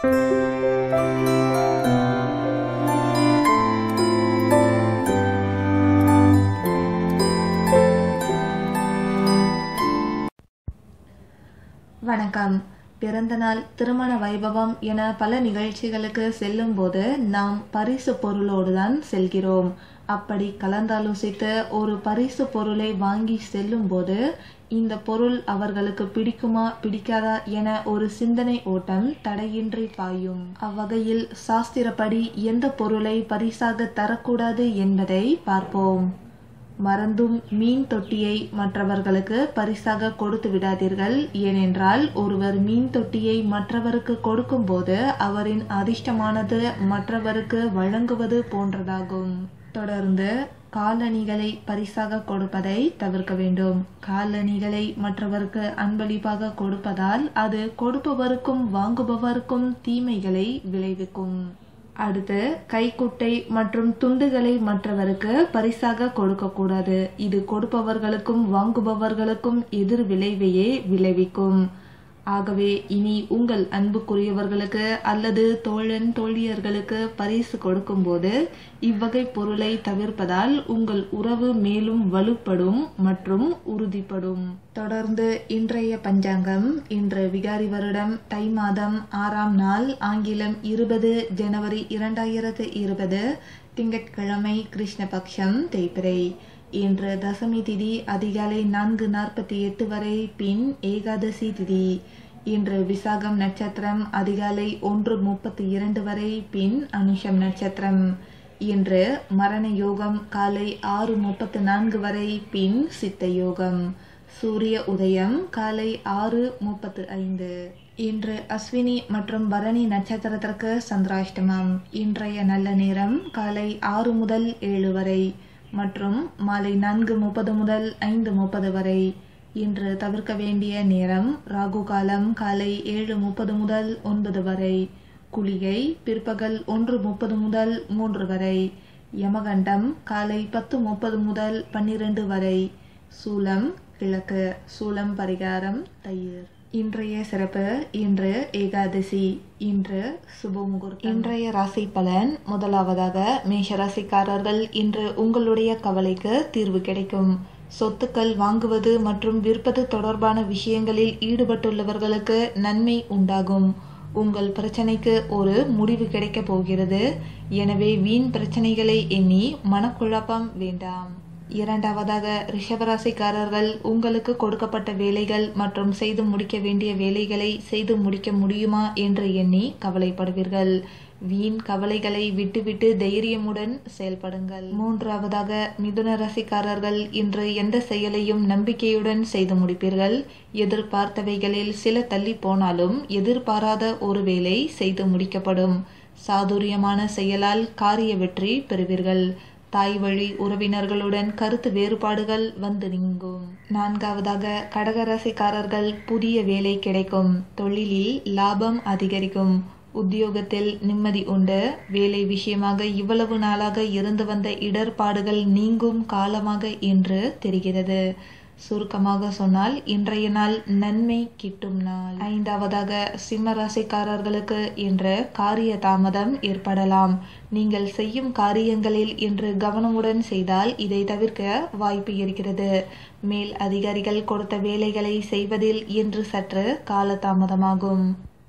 வணக்கம் பிறந்தநாள் திருமண வைபவம் என பல நிகழ்ச்சிகளுக்கு செல்லும்போது நாம் பரிசு பொருளோடு தான் செல்கிறோம் அப்படி கலந்தாலோசித்து ஒரு பரிசு பொருளை வாங்கி செல்லும்போது இந்த பொருள் அவர்களுக்கு பிடிக்குமா பிடிக்காதா என ஒரு சிந்தனை ஓட்டம் தடையின்றி பாயும் அவ்வகையில் சாஸ்திரப்படி எந்த பொருளை பரிசாக தரக்கூடாது என்பதை பார்ப்போம் மறந்தும் மீன் தொட்டியை மற்றவர்களுக்கு பரிசாக கொடுத்து விடாதீர்கள் ஏனென்றால் ஒருவர் மீன் தொட்டியை மற்றவருக்கு கொடுக்கும்போது அவரின் அதிர்ஷ்டமானது மற்றவருக்கு வழங்குவது போன்றதாகும் தொடர்ந்து காலணிகளை பரிசாக கொடுப்பதை தவிர்க்க வேண்டும் காலணிகளை மற்றவருக்கு அன்பளிப்பாக கொடுப்பதால் அது கொடுப்பவருக்கும் வாங்குபவருக்கும் தீமைகளை விளைவிக்கும் அடுத்து கைக்குட்டை மற்றும் துண்டுகளை மற்றவருக்கு பரிசாக கொடுக்கக்கூடாது இது கொடுப்பவர்களுக்கும் வாங்குபவர்களுக்கும் எதிர் விளைவையே விளைவிக்கும் ஆகவே இனி உங்கள் அன்புக்குரியவர்களுக்கு அல்லது தோழன் தோழியர்களுக்கு பரிசு கொடுக்கும்போது இவ்வகை பொருளை தவிர்ப்பதால் உங்கள் உறவு மேலும் வலுப்படும் மற்றும் உறுதிப்படும் தொடர்ந்து இன்றைய பஞ்சாங்கம் இன்று விகாரி வருடம் தை மாதம் ஆறாம் நாள் ஆங்கிலம் இருபது ஜனவரி இரண்டாயிரத்து இருபது திங்கட்கிழமை கிருஷ்ணபக்ஷம் தேய்பிரை இன்று தசமி திதி அதிகாலை நான்கு நாற்பத்தி எட்டு வரை பின் ஏகாதசி திதி இன்று விசாகம் நட்சத்திரம் அதிகாலை ஒன்று முப்பத்தி இரண்டு வரை பின் அனுஷம் நட்சத்திரம் இன்று மரண யோகம் காலை ஆறு முப்பத்து நான்கு வரை பின் சித்த யோகம் சூரிய உதயம் காலை ஆறு முப்பத்து ஐந்து இன்று அஸ்வினி மற்றும் பரணி நட்சத்திரத்திற்கு சந்திராஷ்டமம் இன்றைய நல்ல நேரம் காலை ஆறு முதல் ஏழு வரை மற்றும் மாலை நான்கு முப்பது முதல் ஐந்து முப்பது வரை இன்று தவிர்க்க வேண்டிய நேரம் ராகு காலம் காலை ஏழு முப்பது முதல் ஒன்பது வரை குளிகை பிற்பகல் ஒன்று முப்பது முதல் மூன்று வரை யமகண்டம் காலை பத்து முப்பது முதல் பன்னிரண்டு வரை சூலம் கிழக்கு சூலம் பரிகாரம் தயிர் இன்றைய சிறப்பு இன்று ஏகாதசி இன்று சுபமுகூர்த்தம் இன்றைய ராசி பலன் முதலாவதாக மேஷ ராசிக்காரர்கள் இன்று உங்களுடைய கவலைக்கு தீர்வு கிடைக்கும் சொத்துக்கள் வாங்குவது மற்றும் விற்பது தொடர்பான விஷயங்களில் ஈடுபட்டுள்ளவர்களுக்கு நன்மை உண்டாகும் உங்கள் பிரச்சனைக்கு ஒரு முடிவு கிடைக்கப் போகிறது எனவே வீண் பிரச்சனைகளை எண்ணி மனக்குழப்பம் வேண்டாம் இரண்டாவதாக ரிஷபராசிக்காரர்கள் உங்களுக்கு கொடுக்கப்பட்ட வேலைகள் மற்றும் செய்து முடிக்க வேண்டிய வேலைகளை செய்து முடிக்க முடியுமா என்று எண்ணி கவலைப்படுவீர்கள் வீண் கவலைகளை விட்டுவிட்டு தைரியமுடன் செயல்படுங்கள் மூன்றாவதாக மிதுன ராசிக்காரர்கள் இன்று எந்த செயலையும் நம்பிக்கையுடன் செய்து முடிப்பீர்கள் எதிர்பார்த்தவைகளில் சில தள்ளி போனாலும் எதிர்பாராத ஒரு வேலை செய்து முடிக்கப்படும் சாதுரியமான செயலால் காரிய வெற்றி பெறுவீர்கள் தாய் வழி உறவினர்களுடன் கருத்து வேறுபாடுகள் வந்து நீங்கும் நான்காவதாக கடகராசிக்காரர்கள் புதிய வேலை கிடைக்கும் தொழிலில் லாபம் அதிகரிக்கும் உத்தியோகத்தில் நிம்மதி உண்டு வேலை விஷயமாக இவ்வளவு நாளாக இருந்து வந்த இடர்பாடுகள் நீங்கும் காலமாக இன்று தெரிகிறது சுருக்கமாக சொன்னால் இன்றைய நாள் நன்மை கிட்டும் நாள் ஐந்தாவதாக சிம்ம ராசிக்காரர்களுக்கு இன்று காரிய தாமதம் ஏற்படலாம் நீங்கள் செய்யும் காரியங்களில் இன்று கவனமுடன் செய்தால் இதை தவிர்க்க வாய்ப்பு இருக்கிறது மேல் அதிகாரிகள் கொடுத்த வேலைகளை செய்வதில் இன்று சற்று காலதாமதமாகும்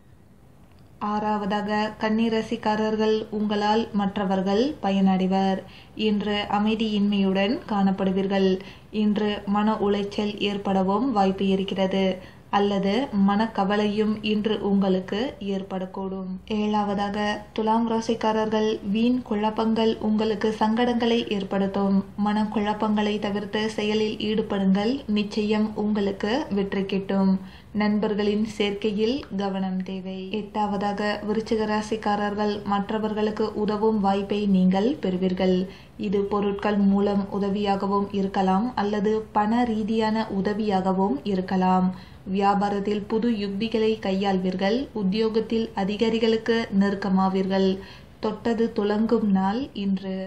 ஆறாவதாக கன்னிரசிக்காரர்கள் உங்களால் மற்றவர்கள் பயனடைவர் இன்று அமைதியின்மையுடன் காணப்படுவீர்கள் இன்று மன உளைச்சல் ஏற்படவும் வாய்ப்பு இருக்கிறது அல்லது மனக்கவலையும் இன்று உங்களுக்கு ஏற்படக்கூடும் ஏழாவதாக துலாம் ராசிக்காரர்கள் வீண் குழப்பங்கள் உங்களுக்கு சங்கடங்களை ஏற்படுத்தும் மனக்குழப்பங்களை தவிர்த்து செயலில் ஈடுபடுங்கள் நிச்சயம் உங்களுக்கு வெற்றி கிட்டும் நண்பர்களின் சேர்க்கையில் கவனம் தேவை எட்டாவதாக விருச்சிக ராசிக்காரர்கள் மற்றவர்களுக்கு உதவும் வாய்ப்பை நீங்கள் பெறுவீர்கள் இது பொருட்கள் மூலம் உதவியாகவும் இருக்கலாம் அல்லது பண ரீதியான உதவியாகவும் இருக்கலாம் வியாபாரத்தில் புது யுக்திகளை கையாள்வீர்கள் உத்தியோகத்தில் அதிகாரிகளுக்கு நெருக்கமாவீர்கள் தொட்டது துலங்கும் நாள் இன்று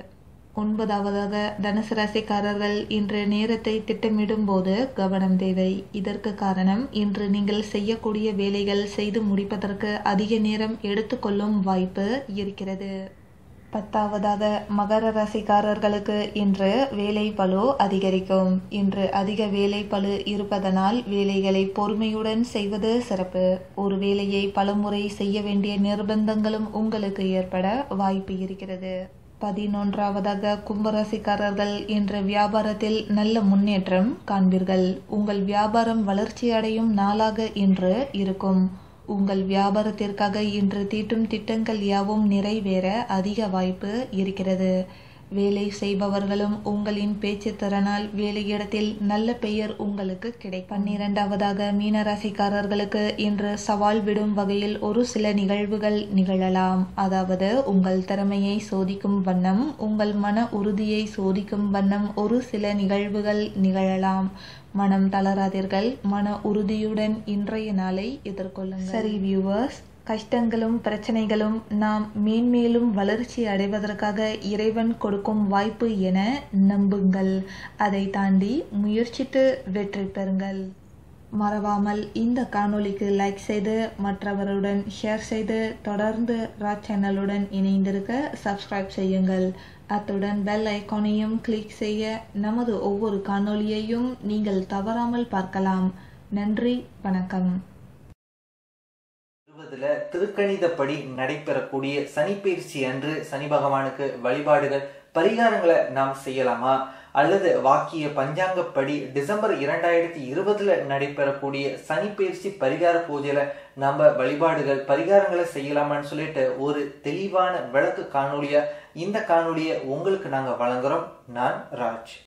ஒன்பதாவதாக தனுசு ராசிக்காரர்கள் இன்று நேரத்தை திட்டமிடும் போது கவனம் தேவை இதற்கு காரணம் இன்று நீங்கள் செய்யக்கூடிய வேலைகள் செய்து முடிப்பதற்கு அதிக நேரம் எடுத்துக்கொள்ளும் வாய்ப்பு இருக்கிறது பத்தாவதாக மகர ராசிக்காரர்களுக்கு இன்று வேலை பளு அதிகரிக்கும் இன்று அதிக வேலை பளு இருப்பதனால் வேலைகளை பொறுமையுடன் செய்வது சிறப்பு ஒரு வேலையை பலமுறை செய்ய வேண்டிய நிர்பந்தங்களும் உங்களுக்கு ஏற்பட வாய்ப்பு இருக்கிறது பதினொன்றாவதாக கும்பராசிக்காரர்கள் இன்று வியாபாரத்தில் நல்ல முன்னேற்றம் காண்பீர்கள் உங்கள் வியாபாரம் வளர்ச்சியடையும் நாளாக இன்று இருக்கும் உங்கள் வியாபாரத்திற்காக இன்று தீட்டும் திட்டங்கள் யாவும் நிறைவேற அதிக வாய்ப்பு இருக்கிறது வேலை செய்பவர்களும் உங்களின் பேச்சு திறனால் வேலையிடத்தில் நல்ல பெயர் உங்களுக்கு கிடைக்கும் பன்னிரெண்டாவதாக மீனராசிக்காரர்களுக்கு இன்று சவால் விடும் வகையில் ஒரு சில நிகழ்வுகள் நிகழலாம் அதாவது உங்கள் திறமையை சோதிக்கும் வண்ணம் உங்கள் மன உறுதியை சோதிக்கும் வண்ணம் ஒரு சில நிகழ்வுகள் நிகழலாம் மனம் தளராதீர்கள் மன உறுதியுடன் இன்றைய நாளை எதிர்கொள்ளுங்கள் சரி வியூவர்ஸ் கஷ்டங்களும் பிரச்சனைகளும் நாம் மேன்மேலும் வளர்ச்சி அடைவதற்காக இறைவன் கொடுக்கும் வாய்ப்பு என நம்புங்கள் அதை தாண்டி முயற்சித்து வெற்றி பெறுங்கள் மறவாமல் இந்த காணொளிக்கு லைக் செய்து மற்றவருடன் ஷேர் செய்து தொடர்ந்து ராஜ் சேனலுடன் இணைந்திருக்க சப்ஸ்கிரைப் செய்யுங்கள் அத்துடன் பெல் ஐக்கானையும் கிளிக் செய்ய நமது ஒவ்வொரு காணொளியையும் நீங்கள் தவறாமல் பார்க்கலாம் நன்றி வணக்கம் இருபதுல திருக்கணிதப்படி நடைபெறக்கூடிய சனிப்பயிற்சி அன்று சனி பகவானுக்கு வழிபாடுகள் பரிகாரங்களை நாம் செய்யலாமா அல்லது வாக்கிய பஞ்சாங்கப்படி டிசம்பர் இரண்டாயிரத்தி இருபதுல நடைபெறக்கூடிய சனிப்பயிற்சி பரிகார பூஜையில நம்ம வழிபாடுகள் பரிகாரங்களை செய்யலாமான்னு சொல்லிட்டு ஒரு தெளிவான விளக்கு காணொலியா இந்த காணொலியை உங்களுக்கு நாங்க வழங்குறோம் நான் ராஜ்